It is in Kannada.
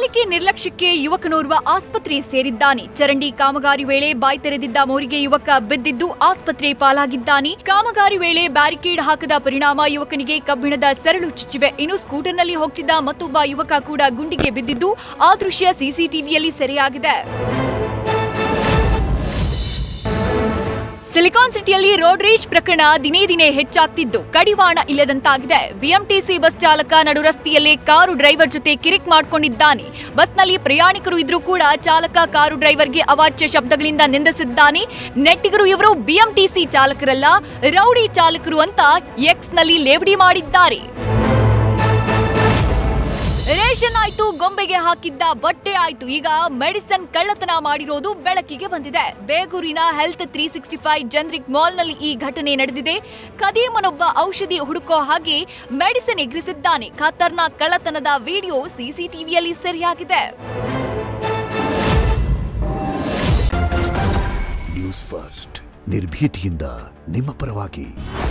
ಪಾಲಿಕೆ ನಿರ್ಲಕ್ಷ್ಯಕ್ಕೆ ಯುವಕನೋರ್ವ ಆಸ್ಪತ್ರೆ ಸೇರಿದ್ದಾನೆ ಚರಂಡಿ ಕಾಮಗಾರಿ ವೇಳೆ ಬಾಯಿ ತೆರೆದಿದ್ದ ಮೋರಿಗೆ ಯುವಕ ಬಿದ್ದಿದ್ದು ಆಸ್ಪತ್ರೆ ಪಾಲಾಗಿದ್ದಾನೆ ಕಾಮಗಾರಿ ವೇಳೆ ಬ್ಯಾರಿಕೇಡ್ ಹಾಕದ ಪರಿಣಾಮ ಯುವಕನಿಗೆ ಕಬ್ಬಿಣದ ಸರಳು ಚುಚ್ಚಿವೆ ಇನ್ನು ಸ್ಕೂಟರ್ನಲ್ಲಿ ಹೋಗ್ತಿದ್ದ ಮತ್ತೊಬ್ಬ ಯುವಕ ಕೂಡ ಗುಂಡಿಗೆ ಬಿದ್ದಿದ್ದು ಆ ದೃಶ್ಯ ಸಿಸಿಟಿವಿಯಲ್ಲಿ ಸೆರೆಯಾಗಿದೆ ಸಿಲಿಕಾನ್ ಸಿಟಿಯಲ್ಲಿ ರೋಡ್ ರೇಜ್ ಪ್ರಕರಣ ದಿನೇ ದಿನೇ ಹೆಚ್ಚಾಗ್ತಿದ್ದು ಕಡಿವಾಣ ಇಲ್ಲದಂತಾಗಿದೆ ಬಿಎಂಟಿಸಿ ಬಸ್ ಚಾಲಕ ನಡು ರಸ್ತೆಯಲ್ಲೇ ಕಾರು ಡ್ರೈವರ್ ಜೊತೆ ಕಿರಿಕ್ ಮಾಡ್ಕೊಂಡಿದ್ದಾನೆ ಬಸ್ನಲ್ಲಿ ಪ್ರಯಾಣಿಕರು ಇದ್ರೂ ಕೂಡ ಚಾಲಕ ಕಾರು ಡ್ರೈವರ್ಗೆ ಅವಾಚ್ಯ ಶಬ್ದಗಳಿಂದ ನಿಂದಿಸಿದ್ದಾನೆ ನೆಟ್ಟಿಗರು ಇವರು ಬಿಎಂಟಿಸಿ ಚಾಲಕರಲ್ಲ ರೌಡಿ ಚಾಲಕರು ಅಂತ ಎಕ್ಸ್ನಲ್ಲಿ ಲೇವಡಿ ಮಾಡಿದ್ದಾರೆ ರೇಷನ್ ಆಯ್ತು ಗೊಂಬೆಗೆ ಹಾಕಿದ್ದ ಬಟ್ಟೆ ಆಯ್ತು ಈಗ ಮೆಡಿಸನ್ ಕಳ್ಳತನ ಮಾಡಿರೋದು ಬೆಳಕಿಗೆ ಬಂದಿದೆ ಬೇಗೂರಿನ health three sixty five generic ಮಾಲ್ನಲ್ಲಿ ಈ ಘಟನೆ ನಡೆದಿದೆ ಖದೀಮನೊಬ್ಬ ಔಷಧಿ ಹುಡುಕೋ ಹಾಗೆ ಮೆಡಿಸಿನ್ ಎಗರಿಸಿದ್ದಾನೆ ಖತರ್ನಾಕ್ ಕಳ್ಳತನದ ವಿಡಿಯೋ ಸಿಸಿಟಿವಿಯಲ್ಲಿ ಸೆರೆಯಾಗಿದೆ ನ್ಯೂಸ್ ಫಸ್ಟ್ ನಿರ್ಭೀತಿಯಿಂದ ನಿಮ್ಮ ಪರವಾಗಿ